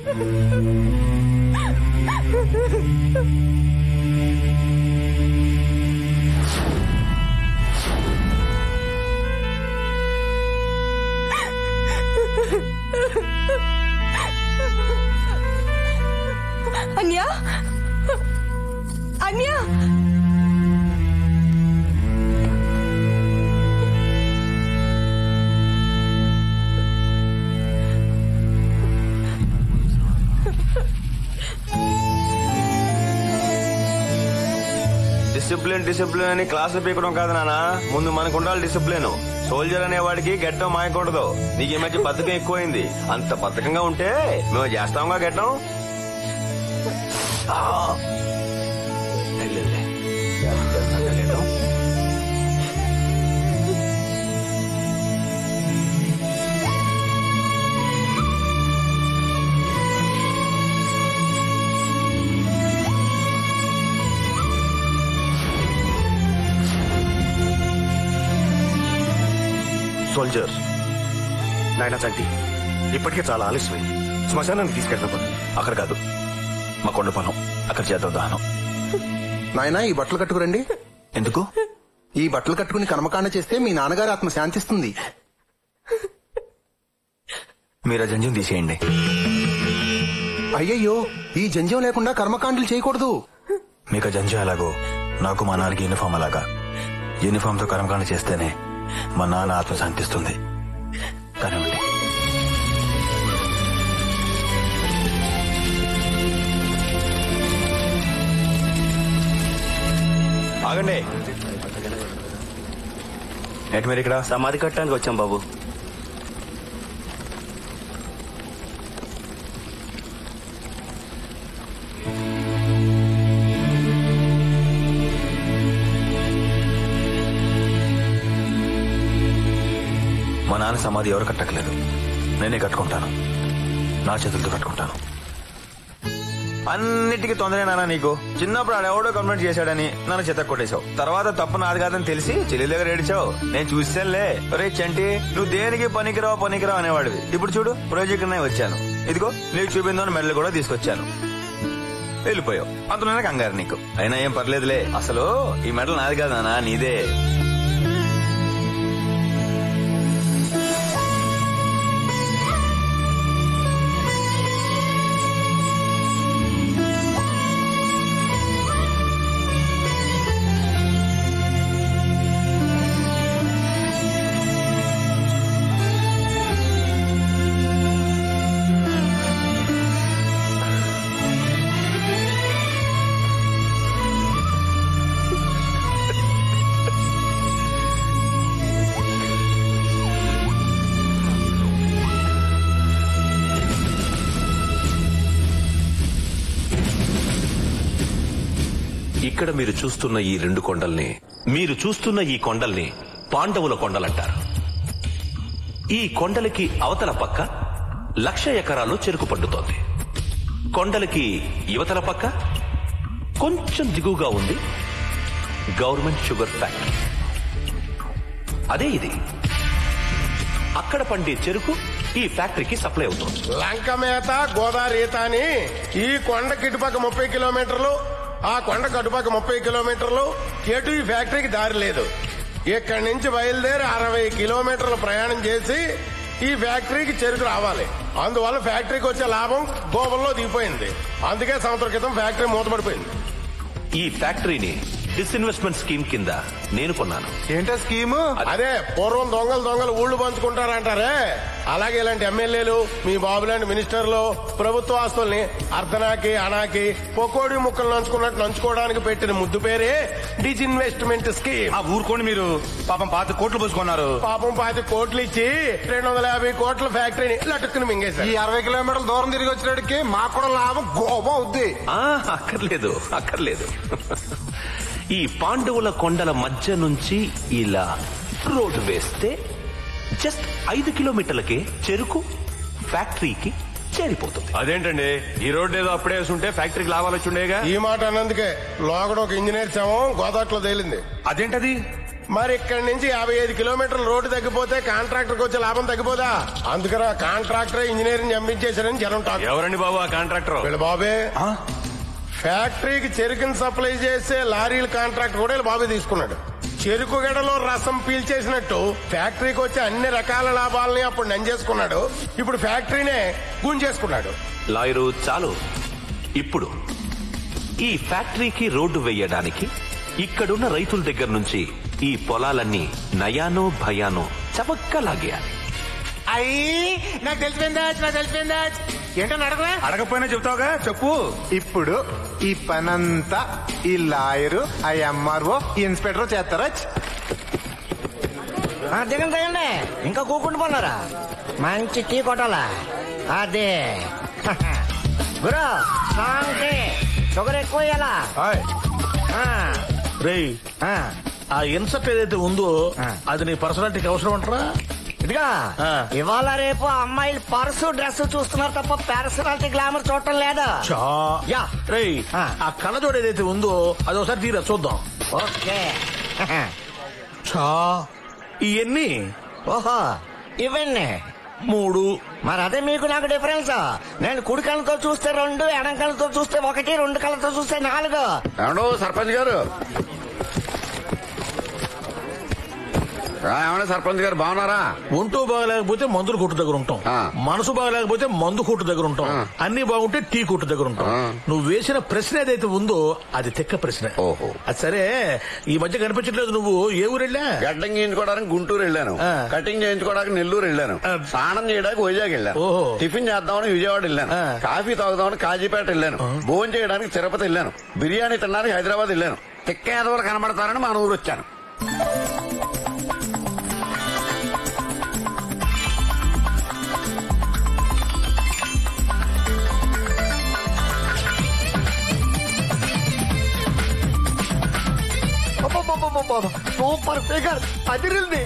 అన్యా అన్యా discipline discipline అని క్లాసులు పీకడం కాదు నాన్న ముందు మనకు ఉండాలి డిసిప్లిన్ సోల్జర్ అనేవాడికి గెట్టం మాయకూడదు నీకు ఈ మధ్య బద్ధకం ఎక్కువైంది అంత బద్ధకంగా ఉంటే మేము చేస్తాంగా గెట్టం ఆ. వెళ్ళు, వెళ్ళు. చేస్తాంగా గెట్టం. సోల్జర్ నాయన చంటి ఇప్పటికే చాలా ఆలస్యమైంది శ్మశానానికి తీసుకెళ్తాం అక్కడ కాదు మా కొండ పొలం అక్కడ చేద్దాం దహనం నాయనా ఈ బట్టలు కట్టుకురండి ఎందుకు ఈ బట్టలు కట్టుకుని కర్మకాండ చేస్తే మీ నాన్నగారి ఆత్మ శాంతిస్తుంది మీరు ఆ జంజం తీసేయండి అయ్యయ్యో ఈ జంజం లేకుండా కర్మకాండలు చేయకూడదు మీకు ఆ జంజం ఎలాగో నాకు మా నాన్నకి యూనిఫామ్ అలాగా యూనిఫామ్ తో కర్మకాండ చేస్తేనే మా నాన్న ఆత్మ శాంతిస్తుంది కానివ్వండి ఆగండి ఏంటి మీరు ఇక్కడ సమాధి కట్టడానికి వచ్చాం బాబు మా నాన్న సమాధి ఎవరు కట్టకలేదు నేనే కట్టుకుంటాను నా చేతులతో కట్టుకుంటాను అన్నిటికీ తొందరేనా నీకు చిన్నప్పుడు ఆడెవడో కంప్లైంట్ చేశాడని నన్ను చెత్త కొట్టేశావు తర్వాత తప్పు నాది కాదని తెలిసి చెల్లి దగ్గర ఏడిచావు నేను చూసానులే రే చంటి నువ్వు దేనికి పనికిరావు పనికిరావు అనేవాడివి ఇప్పుడు చూడు ప్రాజెక్ట్ వచ్చాను ఇదిగో నీకు చూపిందని మెడలు కూడా తీసుకొచ్చాను వెళ్ళిపోయావు అంతలోనే కంగారు నీకు అయినా ఏం పర్లేదులే అసలు ఈ మెడల్ నాది కాదు నాన్న నీదే ఇక్కడ మీరు చూస్తున్న ఈ రెండు కొండల్ని మీరు చూస్తున్న ఈ కొండల్ని పాండవుల కొండలంటారు ఈ కొండలకి అవతల పక్క లక్ష ఎకరాలు చెరుకు పండుతోంది కొండలకి యువతల పక్క కొంచెం దిగువగా ఉంది గవర్నమెంట్ షుగర్ ఫ్యాక్టరీ అదే ఇది అక్కడ పండే చెరుకు ఈ ఫ్యాక్టరీకి సప్లై అవుతోంది లంక మేత గోదావరి ఈత అని ఈ కొండ కిటుపక్క ముప్పై కిలోమీటర్లు ఆ కొండ కటుపక్క ముప్పై కిలోమీటర్లు ఎటు ఈ ఫ్యాక్టరీకి దారి లేదు ఇక్కడి నుంచి బయలుదేరి అరవై కిలోమీటర్లు ప్రయాణం చేసి ఈ ఫ్యాక్టరీకి చెరుకు రావాలి అందువల్ల ఫ్యాక్టరీకి వచ్చే లాభం గోపంలో దిగిపోయింది అందుకే సంవత్సరం క్రితం ఫ్యాక్టరీ మూతపడిపోయింది ఈ ఫ్యాక్టరీని డిస్ఇన్వెస్ట్మెంట్ స్కీమ్ కింద నేను కొన్నాను ఏంటో స్కీము అదే పూర్వం దొంగలు దొంగలు ఊళ్ళు పంచుకుంటారంటారే అలాగే ఇలాంటి ఎమ్మెల్యేలు మీ బాబు లాంటి మినిస్టర్లు ప్రభుత్వ ఆస్తుల్ని అర్ధనాకి అనాకి పొకోడి ముక్కలు నంచుకున్నట్టు నంచుకోవడానికి పెట్టిన ముద్దు పేరే డిజిన్వెస్ట్మెంట్ స్కీమ్ ఆ ఊరుకోండి మీరు పాపం పాత కోట్లు పోసుకున్నారు పాపం పాతి కోట్లు ఇచ్చి రెండు వందల యాభై కోట్ల ఫ్యాక్టరీని లటుక్కుని మింగేశారు ఈ అరవై కిలోమీటర్ల దూరం తిరిగి వచ్చినడికి మాకు కూడా లాభం గోపం అవుద్ది ఆ అక్కర్లేదు అక్కర్లేదు ఈ పాండవుల కొండల మధ్య నుంచి ఇలా రోడ్డు వేస్తే జస్ట్ ఐదు కిలోమీటర్లకే చెరుకు ఫ్యాక్టరీకి చేరిపోతుంది అదేంటండి ఈ రోడ్డు ఏదో అప్పుడే వేసుంటే ఫ్యాక్టరీకి లాభాలు వచ్చుండేగా ఈ మాట అన్నందుకే లోగడ ఒక ఇంజనీర్ శవం గోదాట్లో తేలింది అదేంటది మరి ఇక్కడి నుంచి యాభై ఐదు కిలోమీటర్ల రోడ్డు తగ్గిపోతే కాంట్రాక్టర్ వచ్చే లాభం తగ్గిపోదా అందుకని ఆ కాంట్రాక్టర్ ఇంజనీరింగ్ చంపించేశారని జనం టాక్ ఎవరండి బాబు ఆ కాంట్రాక్టర్ వీళ్ళ బాబే ఫ్యాక్టరీకి చెరుకుని సప్లై చేసే లారీల కాంట్రాక్ట్ కూడా వీళ్ళ బాబే తీసుకున్నాడు చెరుకు గడలో రసం పీల్చేసినట్టు ఫ్యాక్టరీకి వచ్చే అన్ని రకాల లాభాలని అప్పుడు నంజేసుకున్నాడు ఇప్పుడు ఫ్యాక్టరీనే గుంజేసుకున్నాడు లాయరు చాలు ఇప్పుడు ఈ ఫ్యాక్టరీకి రోడ్డు వేయడానికి ఇక్కడున్న రైతుల దగ్గర నుంచి ఈ పొలాలన్నీ నయానో భయానో చవక్క లాగేయాలి అయ్యి నాకు తెలిసిపోయిందా నాకు తెలిసిపోయిందా ఏంటని అడగవే అడగపోయినా చెప్తావుగా చెప్పు ఇప్పుడు ఈ పనంతా ఈ లాయరు ఆ ఎంఆర్ఓ ఈ ఇన్స్పెక్టర్ చేస్తారా ఆ, దిగండి దిగండి ఇంకా కూకుంటూ పోన్నారా మంచి టీ కొట్టాలా అదే గురు స్ట్రాంగ్ టీ షుగర్ ఎక్కువ ఇయ్యాలా? ఆ రేయ్ ఆ, ఆ ఇన్సర్ట్ ఏదైతే ఉందో ఆ. అది నీ పర్సనాలిటీకి అవసరం అంటారా ఇదిగా ఆ. ఇవాళ రేపు అమ్మాయిలు పర్సు డ్రెస్ చూస్తున్నారు తప్ప పర్సనాలిటీ గ్లామర్ చూడటం లేదు చా యా. రేయ్ ఆ. ఆ కళ్ళజోడు ఏదైతే ఉందో అది ఒకసారి తీరా చూద్దాం ఓకే చా ఇవన్నీ ఓహో ఇవన్నీ మూడు మరి అదే మీకు నాకు డిఫరెన్స్ నేను కుడి కళ్ళతో చూస్తే రెండు ఎడం కళ్ళతో చూస్తే ఒకటి రెండు కళ్ళతో చూస్తే నాలుగు ఏమండో సర్పంచ్ గారు ఆ, ఏమండి సర్పంచ్ గారు బాగున్నారా ఒంటూ బాగలేకపోతే మందుల కొట్టు దగ్గర ఉంటాం ఆ. మనసు బాగలేకపోతే మందు కొట్టు దగ్గర ఉంటాం ఆ. అన్ని బాగుంటే టీ కొట్టు దగ్గర ఉంటాం ఆ. నువ్వు వేసిన ప్రశ్న ఏదైతే ఉందో అది తెక్క ప్రశ్న ఓహో. అది సరే ఈ మధ్య కనిపించట్లేదు నువ్వు ఏ ఊరెళ్ళా గడ్డం చేయించుకోవడానికి గుంటూరు వెళ్ళాను ఆ. కటింగ్ చేయించుకోవడానికి నెల్లూరు వెళ్ళాను ఆ. స్నానం చేయడానికి వైజాగ్ వెళ్ళాను ఓహో. టిఫిన్ చేద్దామని విజయవాడ వెళ్ళాను ఆ. కాఫీ తాగుదామని కాజీపేట వెళ్ళాను భోజనం చేయడానికి తిరుపతి వెళ్ళాను బిర్యానీ తినడానికి హైదరాబాద్ వెళ్ళాను తిక్క ఏదోలు కనబడతారని మన ఊరు వచ్చాను సూపర్ ఫిగర్ అదిరింది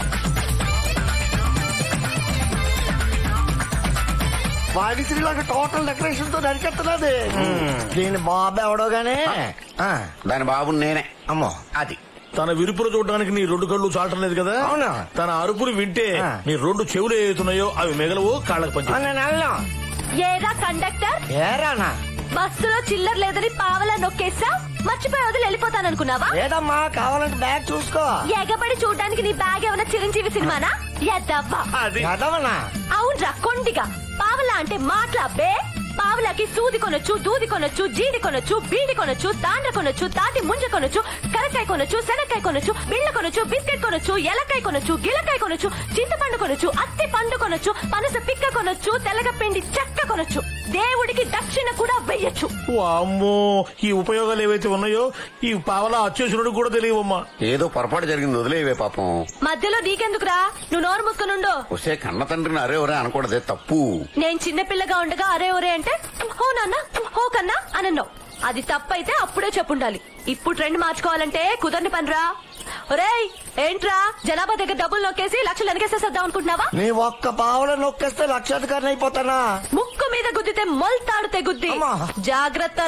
వాడిసిలాగా టోటల్ డెకరేషన్ తో నరికెత్తున్నది దీని బాబు ఎవడో గానీ ఆ, దాని బాబు నేనే అమ్మో అది తన విరుపులు చూడడానికి నీ రెండు కళ్ళు చాలటం లేదు కదా అవునా? తన అరుపులు వింటే ఆ. నీ రెండు చెవులు ఏతున్నాయో అవి మిగలవు కాళ్ళకు ఆ, పంచి నేను వెళ్ళను ఏరా కండక్టర్ ఏరానా బస్సులో చిల్లర లేదని పావలా నొక్కేసా మర్చిపోయి వదిలి వెళ్ళిపోతాననుకున్నావా లేదమ్మా కావాలంటే బ్యాగ్ చూసుకో ఎగబడి చూడడానికి నీ బ్యాగ్ ఏమైనా చిరంజీవి సినిమానా ఎద్దవ్వా చదవనా అవునరా కొండిగా పావలా అంటే మాట్లా బే పావలాకి సూది కొనొచ్చు దూది కొనొచ్చు జీడి కొనొచ్చు బీడి కొనొచ్చు దాండ్ర కొనొచ్చు తాటి ముంజ కొనొచ్చు కరకాయ కొనొచ్చు శనక్కాయ కొనొచ్చు బిళ్ళ కొనొచ్చు బిస్కెట్ కొనొచ్చు ఎలకాయ కొనొచ్చు గిలకాయ కొనొచ్చు చింతపండు కొనొచ్చు అత్తి పండు కొనొచ్చు పనస పిక్క కొనొచ్చు తెల్లగపిండి చెక్క కొనొచ్చు దేవుడికి దక్షిణ కూడా వెయ్యొచ్చు అమ్మో ఈ ఉపయోగాలు ఏవైతే ఉన్నాయో ఈ పావలా అచ్చేసునుడు కూడా తెలియవమ్మా ఏదో పొరపాటు జరిగింది వదిలేవే పాపం మధ్యలో నీకెందుకురా నువ్వు నోరు మూసుకునుండు వస్తే కన్న తండ్రిని అరే ఒరే అనకూడదే తప్పు నేను చిన్నపిల్లగా ఉండగా అరే ఒరే అంటే హో నాన్న హో కన్నా అనన్నావు అది తప్పైతే అప్పుడే చెప్పుండాలి ఇప్పుడు ట్రెండ్ మార్చుకోవాలంటే కుదరని పనిరా ఒరేయ్ ఏంట్రా జనాభా దగ్గర డబ్బులు నొక్కేసి లక్షలు వెనకేసేద్దాం అనుకుంటున్నావా నీ ఒక్క పావులో నొక్కేస్తే లక్షాధికారిని అయిపోతానా ముక్కు మీద గుద్దితే మొల్తాడు తెగుద్ది అమ్మా. జాగ్రత్త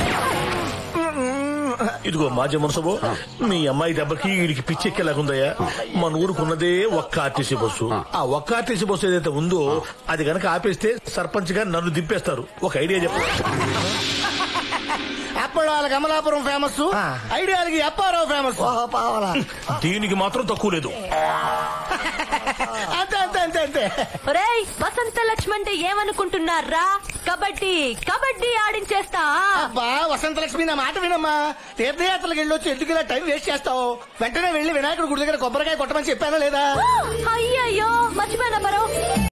ఇదిగో మాజీ మనసుబో మీ అమ్మాయి దెబ్బకి వీడికి పిచ్చెక్కేలాగుందయ్యా మన ఊరుకున్నదే ఒక్క ఆర్టీసీ బస్సు ఆ ఒక్క ఆర్టీసీ బస్సు ఏదైతే ఉందో అది గనక ఆపేస్తే సర్పంచ్ గా నన్ను దింపేస్తారు ఒక ఐడియా చెప్పు అప్పడాలకి అమలాపురం ఫేమస్ ఆ. ఐడియాలకి అప్పారావు ఫేమస్ ఓహో పావలా దీనికి మాత్రం తక్కువ లేదు అంతే అంతే అంతే అంతే ఒరేయ్ వసంత లక్ష్మి అంటే ఏమనుకుంటున్నారా కబడ్డీ కబడ్డీ ఆడించేస్తా అబ్బా వసంత లక్ష్మి నా మాట వినమ్మా తీర్థయాత్రలకు వెళ్ళొచ్చి ఎందుకు ఇలా టైం వేస్ట్ చేస్తావు వెంటనే వెళ్ళి వినాయకుడి గుడి దగ్గర కొబ్బరికాయ కొట్టమని చెప్పానా లేదా అయ్యయ్యో మర్చిపోయినా పరో